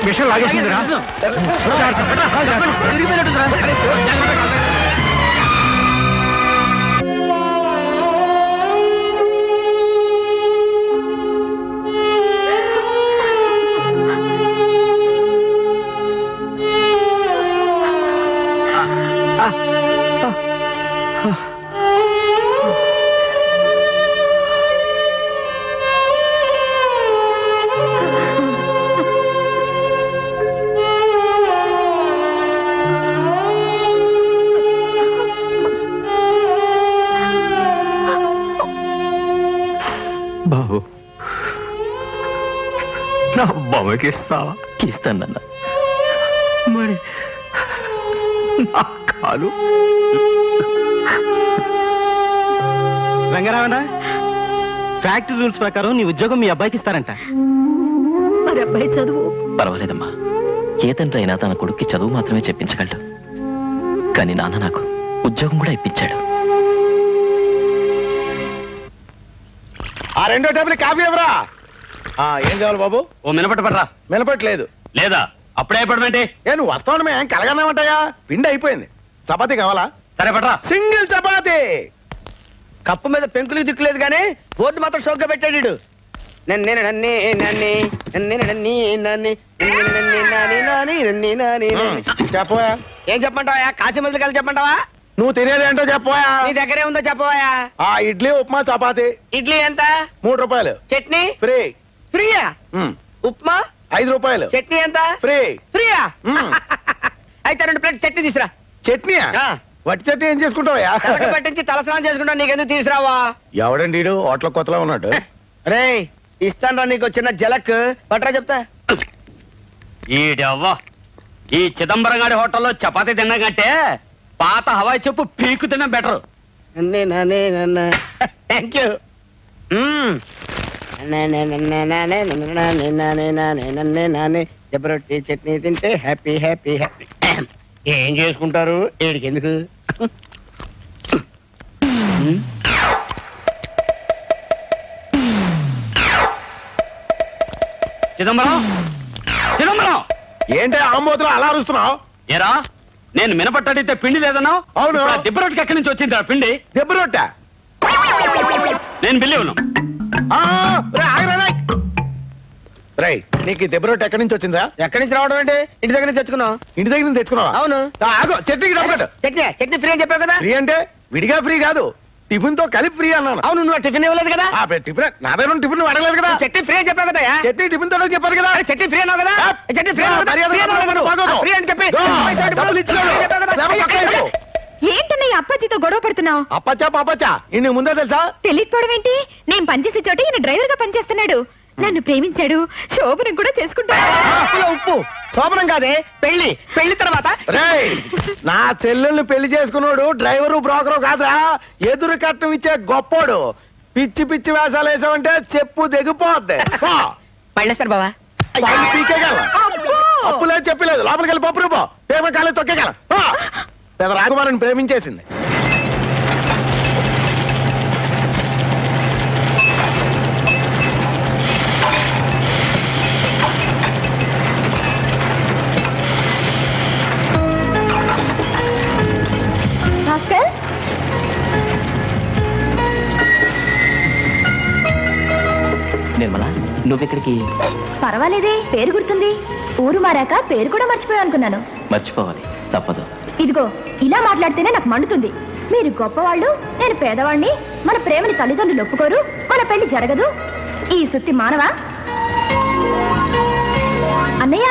విషయం లాగేసిందిరా బాబు నా బొమ్మకి ఇస్తావా ఇస్తానన్న మరి నా కాలు రంగరావణ ఫ్యాక్టరీ రూల్స్ ప్రకారం నీ ఉద్యోగం మీ అబ్బాయికి ఇస్తారంట మరి అబ్బాయి చదువు పర్వాలేదమ్మా ఏ తండ్రి అయినా తన కొడుక్కి చదువు మాత్రమే చెప్పించగలడు కానీ నాన్న నాకు ఉద్యోగం కూడా ఇప్పించాడు ఆ రెండో టేబుల్ కాఫీ ఎవరా ఏం కావాలి బాబు ఓ మినపట్టు పడరా వినపట్లేదు లేదా అప్పుడే పడమేంటి ఏ నువ్వు వస్తావు మేము కలగన్నామంటాయా పిండి అయిపోయింది చపాతీ కావాలా సరే పడరా సింగిల్ చపాతీ కప్పు మీద పెంకులు దిక్కులేదు కానీ బోర్డు మాత్రం షోక్గా పెట్టాడు ఈడు. నన్నే నన్నే నన్నే నన్నే నన్నే నన్నే నన్నే నన్నే నాని నాని నన్నే నాని నాని. చెప్పవా ఏం చెప్పమంటావా కాశీ మందులు కలిసి చెప్పమంటావా నువ్వు తినేది ఏంటో చెప్పవా నీ దగ్గరే ఉందో చెప్పవా ఆ ఇడ్లీ ఉప్మా చపాతీ ఇడ్లీ ఎంత మూడు రూపాయలు చట్నీ ఫ్రీ ఫ్రీయా మ్. ఉప్మా ఐదు రూపాయలు చట్నీ ఎంత ఫ్రీ ఫ్రీయా మ్. అయితే రెండు ప్లేట్ చట్నీ తీసురా చట్నీయా ఆ. వట్టి చట్నీ ఏం చేసుకుంటావా తలకి పట్టించి తలస్నానం చేసుకుంటా నీకెందుకు తీసురావా ఎవడండి వీడు హోటల్ కొత్తలో ఉన్నాడు రే ఇస్తాను నీకు చిన్న జలక్ పట్రా చెప్తా ఈడవ్వ ఈ చిదంబరం గారి హోటల్లో చపాతీ తినడం కంటే పాత హవాయి చెప్పు పీకు తినడం బెటర్ నన్నే నానే నన్న థ్యాంక్ యూ రొట్టి చట్నీ తింటే హ్యాపీ హ్యాపీ హ్యాపీ ఏం చేసుకుంటారు ఏడికి ఎందుకు చిదంబరం చిదంబరం ఏంటి ఆంబోతులు అలా అరుస్తున్నావు ఏరా నేను మినపట్టడితే పిండి లేదన్నావు అవును. ఇప్పుడు ఆ దిబ్బ రొట్టెకి ఎక్కడి నుంచి వచ్చింది ఆ పిండి దెబ్బ రొట్టె నేను బిల్లి ఉన్నాను ఆ, రే, ఆగరా, రే. రేయ్ నీకు ఈ దెబ్బ రొట్టె ఎక్కడి నుంచి వచ్చిందా ఎక్కడి నుంచి రావడం ఏంటి ఇంటి దగ్గర నుంచి తెచ్చుకున్నావు ఇంటి దగ్గర నుంచి తెచ్చుకున్నావా అవును ఆ, ఆగు చట్నీకి డబ్బు కట్టు. చట్నీ చట్నీ ఫ్రీ అని చెప్పావు కదా ఫ్రీ అంటే విడిగా ఫ్రీ కాదు టిఫిన్ తో కలిపి ఫ్రీ అన్నాను అవును నువ్వు టిఫిన్ ఇవ్వలేదు కదా ఆ, పె- టిఫిన్ నా దగ్గర ఉన్న టిఫిన్ నువ్వు అడగలేదు కదా నువ్వు చట్నీ ఫ్రీ అని చెప్పావు కదా చట్నీ టిఫిన్ తో చెప్పారు కదా చట్నీ ఫ్రీ అన్నావు కదా ఆ, చట్నీ ఫ్రీ ఆ, అన్నావు కదా? మర్యాద ఫ్రీ అన్నావు కదా? బాగోదు. ఫ్రీ అని చెప్పి దో, డబ్బులు ఇచ్చినాడు. చెప్పావు కదా? లేకపోతే పక్కన ఇవ్వు. ఏంటన్నయ్య అప్పాజీతో గొడవ పడుతున్నావు అప్పచ్చా పాపచ్చా ఇన్ని ముందే తెలుసా తెలియకపోవడం ఏంటి నేను పనిచేసే చోట ఈయన డ్రైవర్ గా పనిచేస్తున్నాడు నన్ను ప్రేమించాడు శోభనం కూడా చేసుకుంటాడు ఉప్పులో ఉప్పు శోభనం కాదే పెళ్లి పెళ్లి తర్వాత రేయ్ నా చెల్లెల్ని పెళ్లి చేసుకున్నాడు డ్రైవరు బ్రోకరు కాదురా ఎదురు కట్నం ఇచ్చే గొప్పోడు పిచ్చి పిచ్చి వేషాలు వేసావంటే చెప్పు దిగిపోద్ది పో. పళ్ళేస్తారు బావా పళ్ళు పీకేయగలం. అబ్బో! అప్పులేదు చెప్పలేదు లోపలికి వెళ్ళి పప్పు రూపో పేపర్ కాలేదు తొక్కేగలం పో. పెద్ద రాకుమారిని ప్రేమించేసింది భాస్కర్ నిర్మల నువ్వెక్కడికి పర్వాలేదే పేరు గుర్తుంది ఊరు మారాక పేరు కూడా మర్చిపోయా అనుకున్నాను మర్చిపోవాలి తప్పదు ఇదిగో ఇలా మాట్లాడితేనే నాకు మండుతుంది మీరు గొప్పవాళ్ళు నేను పేదవాణ్ణి మన ప్రేమని తల్లిదండ్రులు ఒప్పుకోరు మన పెళ్లి జరగదు ఈ సుత్తి మానవా అన్నయ్య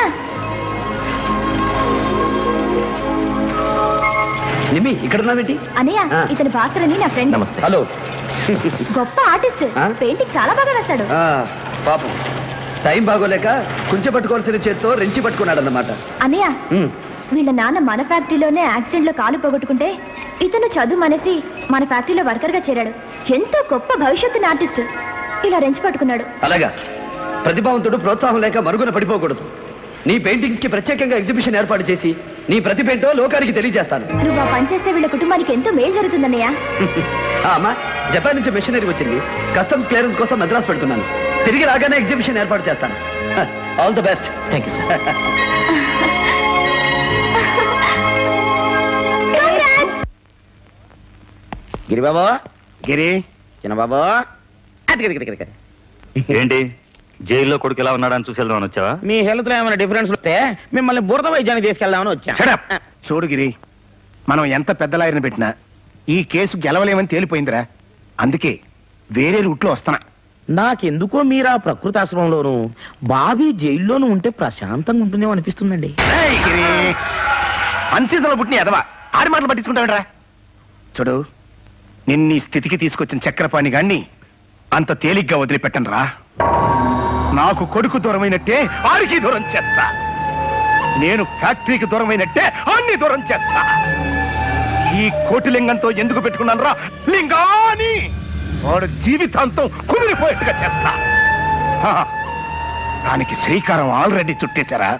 నిమ్మి ఇక్కడ ఉన్నావేంటి అన్నయ్య ఆ. ఇతని భాస్కర్ అని నా ఫ్రెండ్ నమస్తే హలో గొప్ప ఆర్టిస్ట్ ఆ? పెయింటింగ్ చాలా బాగా వేస్తాడు పాపం టైం బాగోలేక కుంచె పట్టుకోవాల్సిన చేత్తో రెంచి పట్టుకున్నాడు అన్నమాట అన్నయ్య వీళ్ళ నాన్న మన ఫ్యాక్టరీలోనే యాక్సిడెంట్ లో కాలు పోగొట్టుకుంటే ఇతను చదువు మనేసి మన ఫ్యాక్టరీలో వర్కర్ గా చేరాడు ఎంతో గొప్ప భవిష్యత్తుని ఆర్టిస్ట్ ఇలా రెంచి పట్టుకున్నాడు అలాగా ప్రతిభావంతుడు ప్రోత్సాహం లేక మరుగున పడిపోకూడదు నీ పెయింటింగ్స్ కి ప్రత్యేకంగా ఎగ్జిబిషన్ ఏర్పాటు చేసి నీ ప్రతిభ ఏంటో లోకానికి తెలియజేస్తాను నువ్వు ఆ పని చేస్తే వీళ్ళ కుటుంబానికి ఎంతో మేలు జరుగుతుందన్నయ్య ఆ అమ్మా జపాన్ నుంచి మెషినరీ వచ్చింది కస్టమ్స్ క్లియరెన్స్ కోసం మద్రాసు పెడుతున్నాను తిరిగి రాగానే ఎగ్జిబిషన్ ఏర్పాటు చేస్తాను హ, all the best thank you sir Giribabu Giri Chinnababu అది గిరి, గిరి, గిరి, గిరి. ఏంటి జైల్లో కొడుకు ఎలా ఉన్నాడని చూసి వెళ్దామని వచ్చావా మీ హెల్త్ లో ఏమైనా డిఫరెన్స్ వస్తే మిమ్మల్ని బురద వైద్యానికి తీసుకెళ్దామని వచ్చా Shut up. చూడు గిరి మనం ఎంత పెద్ద లాయర్ని పెట్టినా ఈ కేసు గెలవలేమని తేలిపోయిందిరా అందుకే వేరే రూట్లో వస్తున్నా నాకెందుకో మీరు ఆ ప్రకృతి ఆశ్రమంలోను బాబీ జైల్లోనూ ఉంటే ప్రశాంతంగా ఉంటుందేమో అనిపిస్తుందండి ఏయ్ గిరి అన్సీజన్లో పుట్టిన ఎదవా ఆడి మాటలు పట్టించుకుంటావేంట్రా చూడు నిన్ని స్థితికి తీసుకొచ్చిన చక్రపాణి గాన్ని అంత తేలిగ్గా వదిలిపెట్టను రా నాకు కొడుకు దూరమైనట్టే ఆడికి దూరం చేస్తా నేను ఫ్యాక్టరీకి దూరమైనట్టే అన్ని దూరం చేస్తా ఈ కోటిలింగంతో ఎందుకు పెట్టుకున్నాను రా లింగాని వాడు జీవితాంతం కుమిలిపోయేట్టుగా చేస్తా హా, దానికి శ్రీకారం ఆల్రెడీ చుట్టేశారా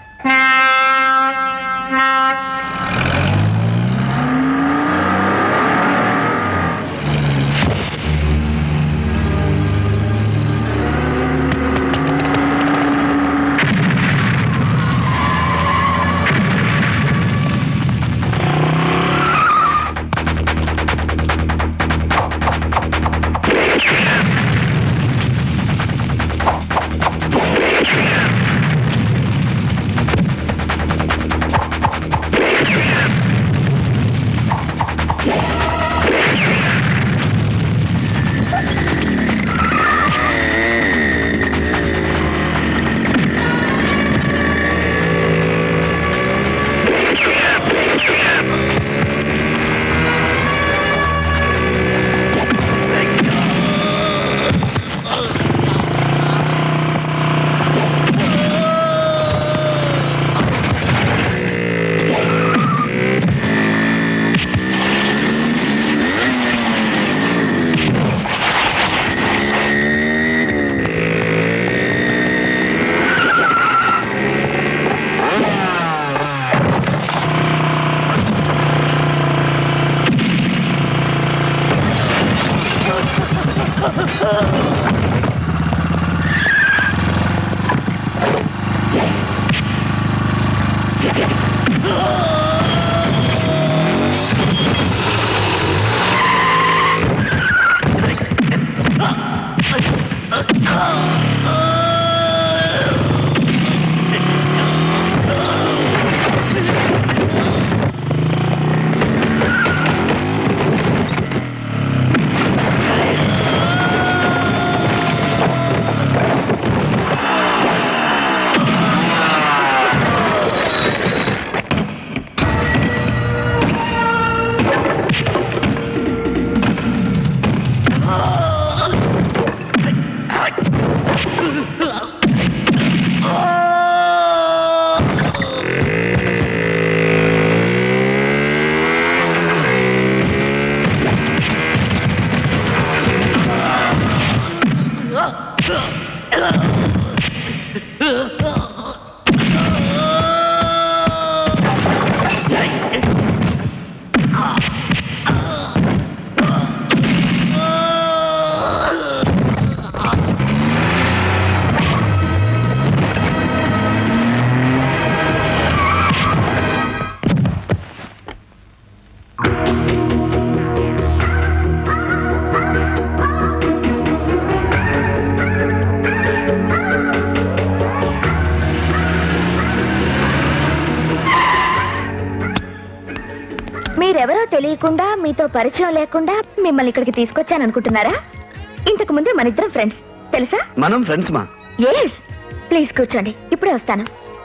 మీరెవరో తెలియకుండా మీతో పరిచయం లేకుండా మిమ్మల్ని ఇక్కడికి తీసుకొచ్చాను అనుకుంటున్నారా ఇంతకు ముందు మన ఇద్దరం ఫ్రెండ్స్ తెలుసా మనం ఫ్రెండ్స్ మా ఎస్ ప్లీజ్ కూర్చోండి ఇప్పుడే వస్తాను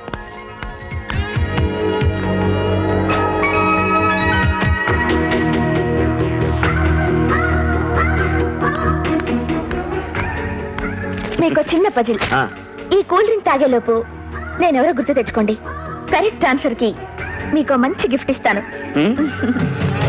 మీకు చిన్న పజిల్ ఆ, ఈ కూల్ డ్రింక్ తాగేలోపు నేనెవరో గుర్తు తెచ్చుకోండి కరెక్ట్ ఆన్సర్ కి మీకు మంచి గిఫ్ట్ ఇస్తాను ఉమ్,